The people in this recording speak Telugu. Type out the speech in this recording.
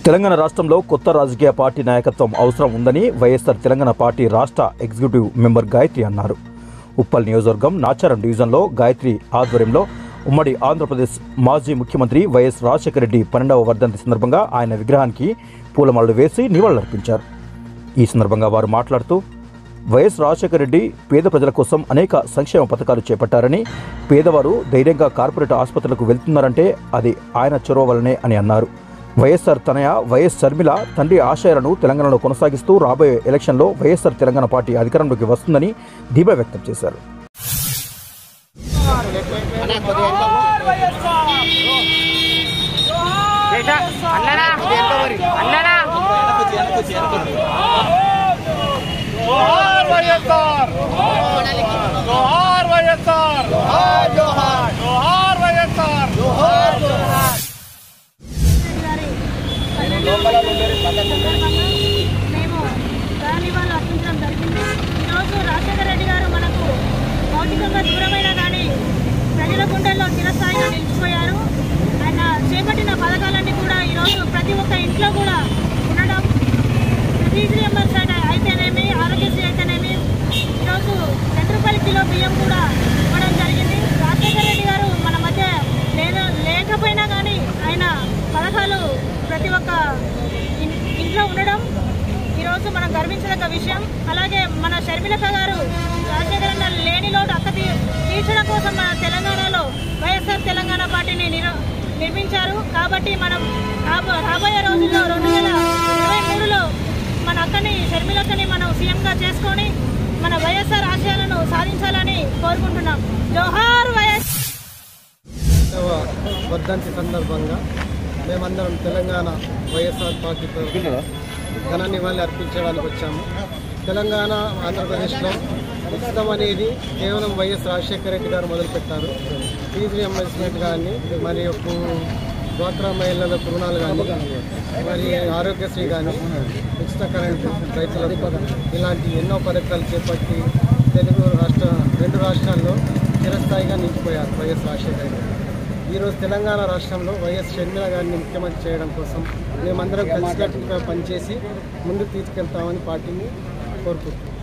తెలంగాణ రాష్ట్రంలో కొత్త రాజకీయ పార్టీ నాయకత్వం అవసరం ఉందని వైఎస్ఆర్ తెలంగాణ పార్టీ రాష్ట్ర ఎగ్జిక్యూటివ్ మెంబర్ గాయత్రి అన్నారు ఉప్పల్ నియోజకవర్గం నాచారం డివిజన్లో గాయత్రి ఆధ్వర్యంలో ఉమ్మడి ఆంధ్రప్రదేశ్ మాజీ ముఖ్యమంత్రి వైఎస్ రాజశేఖర రెడ్డి పన్నెండవ వర్ధంతి సందర్భంగా ఆయన విగ్రహానికి పూలమాలలు వేసి నివాళులర్పించారు ఈ సందర్భంగా వారు మాట్లాడుతూ వైఎస్ రాజశేఖర రెడ్డి పేద ప్రజల కోసం అనేక సంక్షేమ పథకాలు చేపట్టారని పేదవారు ధైర్యంగా కార్పొరేట్ ఆసుపత్రులకు వెళ్తున్నారంటే అది ఆయన చొరవ వల్లనే అని అన్నారు వైఎస్ఆర్ తనయ వైఎస్ షర్మిల తండ్రి ఆశయాలను తెలంగాణలో కొనసాగిస్తూ రాబోయే ఎలక్షన్లో వైఎస్ఆర్ తెలంగాణ పార్టీ అధికారంలోకి వస్తుందని ధీమా వ్యక్తం చేశారు అన్ననా అన్ననా జోహార్ వైఎస్ఆర్ జోహార్ వైఎస్ఆర్ జోహార్ వైఎస్ఆర్ మేము దాని వాళ్ళు అర్పించడం జరిగింది ఈరోజు రాజశేఖర రెడ్డి గారు మనకు భౌతికంగా దూరమైన కానీ ప్రజల గుండెల్లో చిరస్థాయిగా నిలిచిపోయారు ఆయన చేపట్టిన పథకాలన్నీ కూడా ఈరోజు ప్రతి ఒక్క ఇంట్లో కూడా ఉండడం ఫీజు రియంబర్స్మెంట్ అయితేనేమి ఆరోగ్యశ్రీ అయితేనేమి ఈరోజు రెండు రూపాయల కిలో బియ్యం కూడా ఇవ్వడం జరిగింది రాజశేఖర రెడ్డి గారు మన మధ్య లేన లేకపోయినా కానీ ఆయన పథకాలు ప్రతి ఒక్క ఇన్- ఇంట్లో ఉండడం ఈరోజు మనం గర్వించదగ్గ విషయం అలాగే మన షర్మిలక గారు రాజశేఖర అన్న లేని లోటు అక్క తీ- తీర్చడం కోసం మన తెలంగాణలో వైఎస్ఆర్ తెలంగాణ పార్టీని నిర- నిర్మించారు కాబట్టి మనం రాబో- రాబోయే రోజుల్లో రెండు వేల ఇరవై మూడులో మన అక్కని షర్మిలక్కని మనం సీఎంగా చేసుకొని మన వైఎస్ఆర్ ఆశయాలను సాధించాలని కోరుకుంటున్నాం జోహార్ వైఎస్ ఐదవ వర్ధంతి సందర్భంగా మేమందరం తెలంగాణ వైఎస్ఆర్ పార్టీ ఘన నివాళి అర్పించడానికి వచ్చాము తెలంగాణ ఆంధ్రప్రదేశ్లో ఉచితం అనేది కేవలం వైఎస్ రాజశేఖర రెడ్డి గారు మొదలుపెట్టారు ఫీజు రియంబర్స్మెంట్ కానీ మరి యొక్క డ్వాక్రా మహిళలకు రుణాలు కానీ మరి ఆరోగ్యశ్రీ కానీ ఉచిత కరెంటు రైతులకు ఇలాంటి ఎన్నో పథకాలు చేపట్టి తెలుగు రాష్ట్ర రెండు రాష్ట్రాల్లో చిరస్థాయిగా నిలిచిపోయారు వైఎస్ రాజశేఖర రెడ్డి గారు. ఈరోజు తెలంగాణ రాష్ట్రంలో వైఎస్ షర్మిల గారిని ముఖ్యమంత్రి చేయడం కోసం మేమందరం కలిసికట్టుగా పనిచేసి ముందుకు తీసుకెళ్తామని పార్టీని కోరుకుంటున్నాం